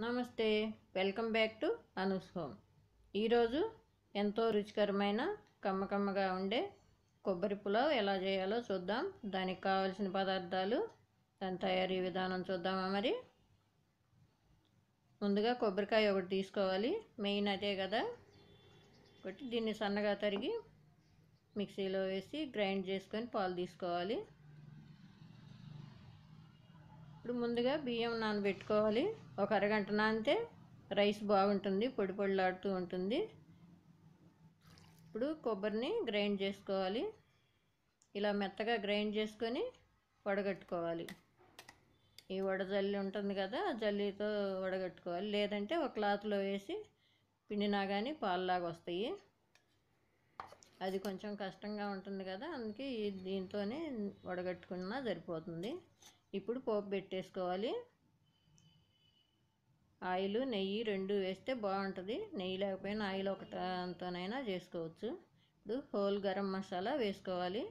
నమస్తే welcome back to Anu's home ఈరోజు ఎంతో రుచికరమైన కమ్మకమ్మగా ఉండే కొబ్బరి పులావ్ ఎలా చేయాలో చూద్దాం దానికి కావాల్సిన పదార్థాలు దాని తయారీ విధానం చూద్దామా మరి ముందుగా కొబ్బరికాయ ఒకటి తీసుకోవాలి మెయిన్ అదే కదా ఒకటి దీన్ని సన్నగా తరిగి మిక్సీలో వేసి గ్రైండ్ చేసుకొని పాలు తీసుకోవాలి ఇప్పుడు ముందుగా బియ్యం నానబెట్టుకోవాలి ఒక అరగంట నానితే రైస్ బాగుంటుంది పొడి పొడిలాడుతూ ఉంటుంది ఇప్పుడు కొబ్బరిని గ్రైండ్ చేసుకోవాలి ఇలా మెత్తగా గ్రైండ్ చేసుకొని వడగట్టుకోవాలి ఈ వడజల్లి ఉంటుంది కదా ఆ జల్లితో వడగట్టుకోవాలి లేదంటే ఒక క్లాత్లో వేసి పిండినా కానీ పాలులాగా వస్తాయి అది కొంచెం కష్టంగా ఉంటుంది కదా అందుకే ఈ దీంతోనే వడగట్టుకున్నా సరిపోతుంది ఇప్పుడు పోపు పెట్టేసుకోవాలి ఆయిల్ నెయ్యి రెండు వేస్తే బాగుంటుంది నెయ్యి లేకపోయినా ఆయిల్ ఒకటితోనైనా చేసుకోవచ్చు ఇప్పుడు హోల్ గరం మసాలా వేసుకోవాలి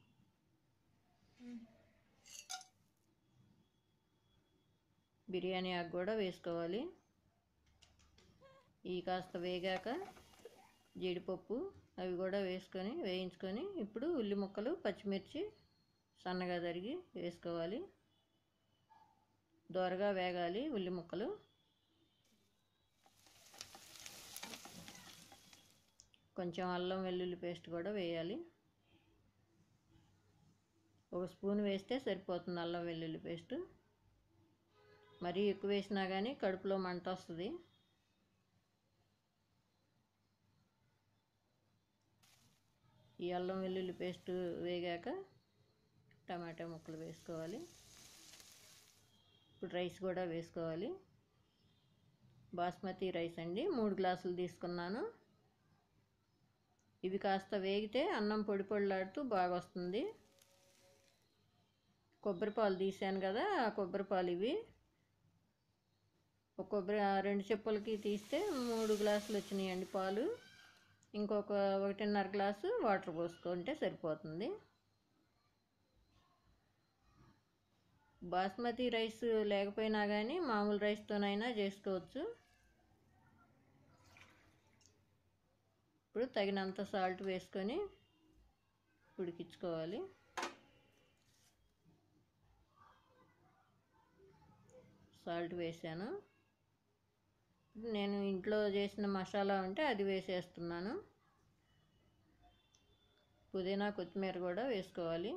బిర్యానీ ఆకు కూడా వేసుకోవాలి ఈ కాస్త వేగాక జీడిపప్పు అవి కూడా వేసుకొని వేయించుకొని ఇప్పుడు ఉల్లి ముక్కలు పచ్చిమిర్చి సన్నగా తరిగి వేసుకోవాలి దోరగా వేగాలి ఉల్లి ముక్కలు కొంచెం అల్లం వెల్లుల్లి పేస్ట్ కూడా వేయాలి ఒక స్పూన్ వేస్తే సరిపోతుంది అల్లం వెల్లుల్లి పేస్ట్ మరీ ఎక్కువ వేసినా కానీ కడుపులో మంట వస్తుంది ఈ అల్లం వెల్లుల్లి పేస్ట్ వేగాక టమాటా ముక్కలు వేసుకోవాలి ఇప్పుడు రైస్ కూడా వేసుకోవాలి బాస్మతి రైస్ అండి మూడు గ్లాసులు తీసుకున్నాను ఇవి కాస్త వేగితే అన్నం పొడి పొడిలాడుతూ బాగా వస్తుంది కొబ్బరి పాలు తీసాను కదా ఆ కొబ్బరి పాలు ఇవి ఒక కొబ్బరి రెండు చెప్పులకి తీస్తే మూడు గ్లాసులు వచ్చినాయండి పాలు ఇంకొక ఒకటిన్నర గ్లాసు వాటర్ పోసుకుంటే సరిపోతుంది బాస్మతి రైస్ లేకపోయినా కానీ మామూలు రైస్తోనైనా చేసుకోవచ్చు ఇప్పుడు తగినంత సాల్ట్ వేసుకొని ఉడికించుకోవాలి సాల్ట్ వేసాను నేను ఇంట్లో చేసిన మసాలా ఉంటే అది వేసేస్తున్నాను పుదీనా కొత్తిమీర కూడా వేసుకోవాలి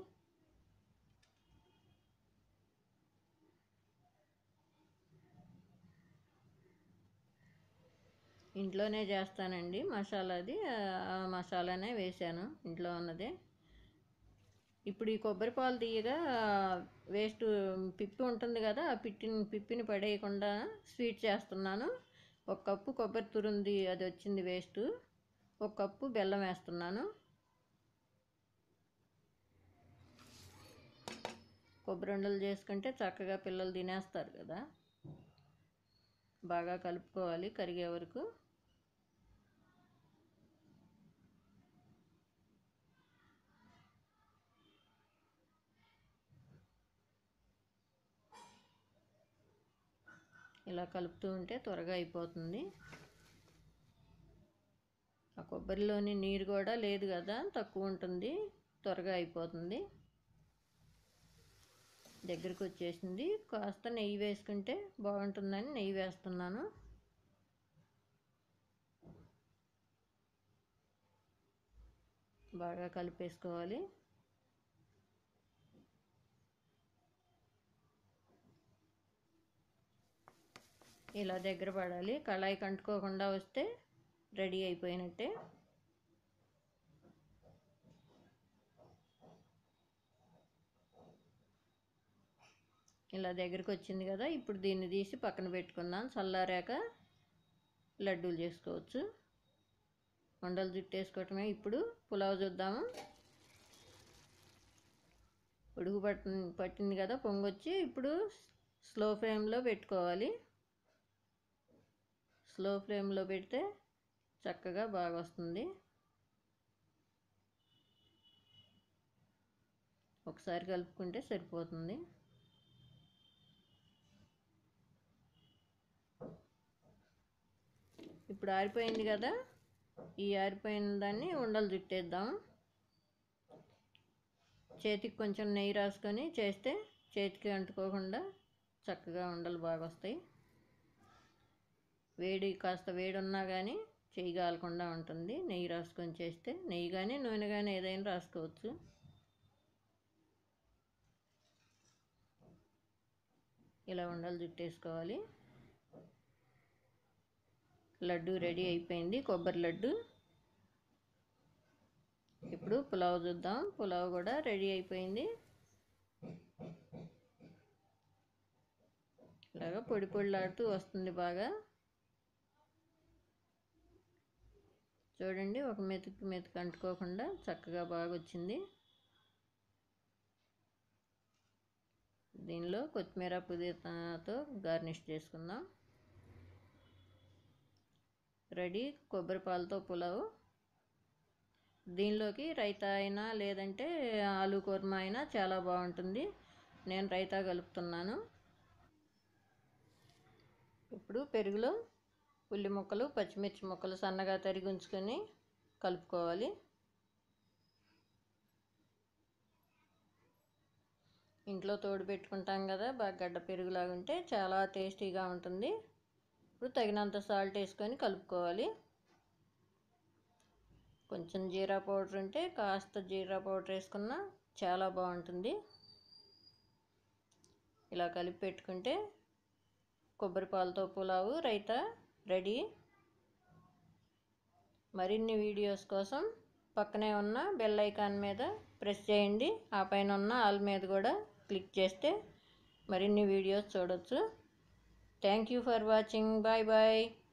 ఇంట్లోనే చేస్తానండి మసాలాది ఆ మసాలానే వేసాను ఇంట్లో ఉన్నదే ఇప్పుడు ఈ కొబ్బరి పాలు తీయగా వేస్ట్ పిప్పి ఉంటుంది కదా ఆ పిట్టిని పిప్పిని పడేయకుండా స్వీట్ చేస్తున్నాను ఒక కప్పు కొబ్బరి తురుంది అది వచ్చింది వేస్ట్ ఒక కప్పు బెల్లం వేస్తున్నాను కొబ్బరి ఉండలు చేసుకుంటే చక్కగా పిల్లలు తినేస్తారు కదా బాగా కలుపుకోవాలి కరిగే వరకు ఇలా కలుపుతూ ఉంటే త్వరగా అయిపోతుంది ఆ కొబ్బరిలోని నీరు కూడా లేదు కదా తక్కువ ఉంటుంది త్వరగా అయిపోతుంది దగ్గరికి వచ్చేసింది కాస్త నెయ్యి వేసుకుంటే బాగుంటుందని నెయ్యి వేస్తున్నాను బాగా కలిపేసుకోవాలి ఇలా దగ్గర పడాలి కళాయి కంటుకోకుండా వస్తే రెడీ అయిపోయినట్టే ఇలా దగ్గరికి వచ్చింది కదా ఇప్పుడు దీన్ని తీసి పక్కన పెట్టుకుందాం చల్లారాక లడ్డూలు చేసుకోవచ్చు వండలు చుట్టేసుకోవటమే ఇప్పుడు పులావ్ చూద్దాము ఉడుగు పట్టి పట్టింది కదా పొంగొచ్చి ఇప్పుడు స్లో ఫ్లేమ్లో పెట్టుకోవాలి స్లో ఫ్లేమ్లో పెడితే చక్కగా బాగా వస్తుంది ఒకసారి కలుపుకుంటే సరిపోతుంది ఇప్పుడు ఆరిపోయింది కదా ఈ ఆరిపోయిన దాన్ని ఉండలు చుట్టేద్దాం చేతికి కొంచెం నెయ్యి రాసుకొని చేస్తే చేతికి అంటుకోకుండా చక్కగా ఉండలు బాగా వస్తాయి వేడి కాస్త వేడి ఉన్నా కానీ చెయ్యి కాలకుండా ఉంటుంది నెయ్యి రాసుకొని చేస్తే నెయ్యి కానీ నూనె కానీ ఏదైనా రాసుకోవచ్చు ఇలా ఉండలు చుట్టేసుకోవాలి లడ్డు రెడీ అయిపోయింది కొబ్బరి లడ్డు ఇప్పుడు పులావ్ చూద్దాం పులావ్ కూడా రెడీ అయిపోయింది ఇలాగా పొడి పొడిలాడుతూ వస్తుంది బాగా చూడండి ఒక మెతుకు మెతుకు అంటుకోకుండా చక్కగా బాగా వచ్చింది దీనిలో కొత్తిమీర పుదీనాతో గార్నిష్ చేసుకుందాం రెడీ కొబ్బరి పాలతో పులావ్ దీనిలోకి రైతా అయినా లేదంటే ఆలు కుర్మా అయినా చాలా బాగుంటుంది నేను రైతా కలుపుతున్నాను ఇప్పుడు పెరుగులో ఉల్లి ముక్కలు పచ్చిమిర్చి ముక్కలు సన్నగా తరిగి ఉంచుకొని కలుపుకోవాలి ఇంట్లో తోడు పెట్టుకుంటాం కదా బాగా గడ్డ పెరుగులాగా ఉంటే చాలా టేస్టీగా ఉంటుంది ఇప్పుడు తగినంత సాల్ట్ వేసుకొని కలుపుకోవాలి కొంచెం జీరా పౌడర్ ఉంటే కాస్త జీరా పౌడర్ వేసుకున్నా చాలా బాగుంటుంది ఇలా కలిపి పెట్టుకుంటే కొబ్బరి పాలతో పులావు రైతా రెడీ మరిన్ని వీడియోస్ కోసం పక్కనే ఉన్న బెల్ ఐకాన్ మీద ప్రెస్ చేయండి ఆ పైన ఉన్న ఆల్ మీద కూడా క్లిక్ చేస్తే మరిన్ని వీడియోస్ చూడొచ్చు thank you for watching bye bye